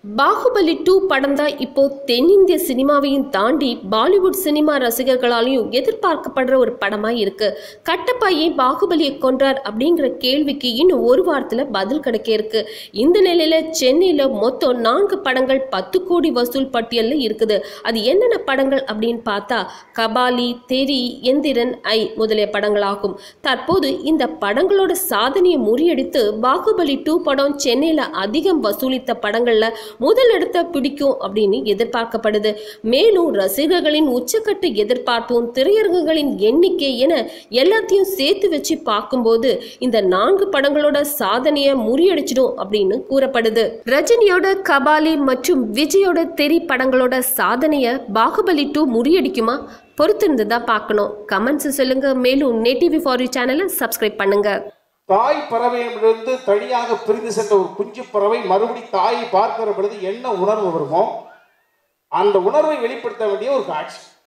Baahubali two படம் தான் இப்போ தென்னிந்திய சினிமாவையும் தாண்டி பாலிவுட் சினிமா ரசிகர்களாலையும் எதிர்பார்க்கப்படுற ஒரு படமா இருக்கு கட்டப்பா ஏன் பாகுபலியை கொன்றார் அப்படிங்கிற கேள்விக்கு இன்னும் ஒரு வாரத்துல பதில் கிடைக்க இருக்கு இந்த நிலையில சென்னையில மொத்தம் நான்கு படங்கள் பத்து கோடி வசூல் பட்டியல்ல இருக்குது அது என்னென்ன படங்கள் அப்படின்னு பார்த்தா கபாலி தெரி எந்திரன் ஐ முதலிய படங்களாகும் தற்போது இந்த படங்களோட சாதனையை முறியடித்து பாகுபலி டூ படம் சென்னையில அதிகம் வசூலித்த படங்கள்ல முதல் இடத்தை பிடிக்கும் அப்படின்னு எதிர்பார்க்கப்படுது மேலும் ரசிகர்களின் உச்சக்கட்ட எதிர்பார்ப்பும் திரையரங்குகளின் எண்ணிக்கை என எல்லாத்தையும் சேர்த்து வச்சு பார்க்கும்போது இந்த நான்கு படங்களோட சாதனையை முறியடிச்சிடும் அப்படின்னு கூறப்படுது ரஜினியோட கபாலி மற்றும் விஜயோட தெரி படங்களோட சாதனையை பாகுபலி டூ முறியடிக்குமா பொறுத்திருந்து தான் பார்க்கணும் கமெண்ட்ஸ் சொல்லுங்க மேலும் நேட்டிவி ஃபார் யூ சேனலை சப்ஸ்கிரைப் பண்ணுங்க தாய் பறவையிலிருந்து தனியாக பிரிந்து சென்ற ஒரு குஞ்சு பறவை மறுபடி தாயை பார்க்கிற பொழுது என்ன உணர்வு வருமோ அந்த உணர்வை வெளிப்படுத்த வேண்டிய ஒரு காட்சி